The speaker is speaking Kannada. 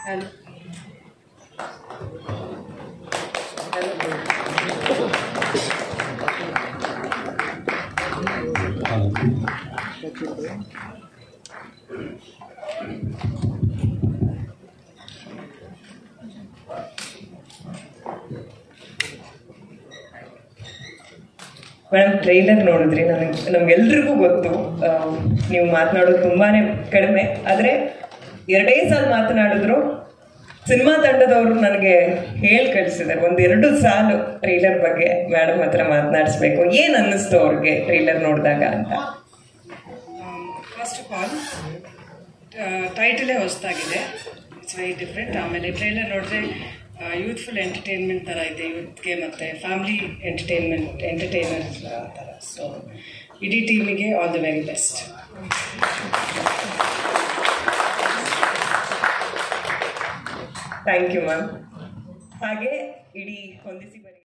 ಹಲೋ ಮೇಡಮ್ ಟ್ರೈಲರ್ ನೋಡಿದ್ರಿ ನನಗೆ ನಮ್ಗೆಲ್ರಿಗೂ ಗೊತ್ತು ಆ, ನೀವು ಮಾತನಾಡೋದು ತುಂಬಾನೇ ಕಡಿಮೆ ಆದರೆ ಎರಡೇ ಸಾಲ ಮಾತನಾಡಿದ್ರು ಸಿನಿಮಾ ತಂಡದವರು ನನಗೆ ಹೇಳಿ ಕಳಿಸಿದ್ದಾರೆ ಒಂದೆರಡು ಸಾಲು ಟ್ರೈಲರ್ ಬಗ್ಗೆ ಮೇಡಮ್ ಹತ್ರ ಮಾತನಾಡಿಸ್ಬೇಕು ಏನು ಅನ್ನಿಸ್ತು ಅವ್ರಿಗೆ ಟ್ರೈಲರ್ ನೋಡಿದಾಗ ಅಂತ ಫಸ್ಟ್ ಆಫ್ ಆಲ್ ಟೈಟಲೇ ಹೊಸದಾಗಿದೆ ಇಟ್ಸ್ ವೆರಿ ಡಿಫ್ರೆಂಟ್ ಆಮೇಲೆ ಟ್ರೈಲರ್ ನೋಡಿದ್ರೆ ಯೂತ್ಫುಲ್ ಎಂಟರ್ಟೈನ್ಮೆಂಟ್ ಥರ ಇದೆ ಯೂತ್ಗೆ ಮತ್ತು ಫ್ಯಾಮಿಲಿ ಎಂಟರ್ಟೈನ್ಮೆಂಟ್ ಎಂಟರ್ಟೈನರ್ ಥರ ಸೊ ಇಡೀ ಟೀಮಿಗೆ all the very best thank you ma'am ಹಾಗೆ ಇಡೀ ಹೊಂದಿಸಿ ಬರೀ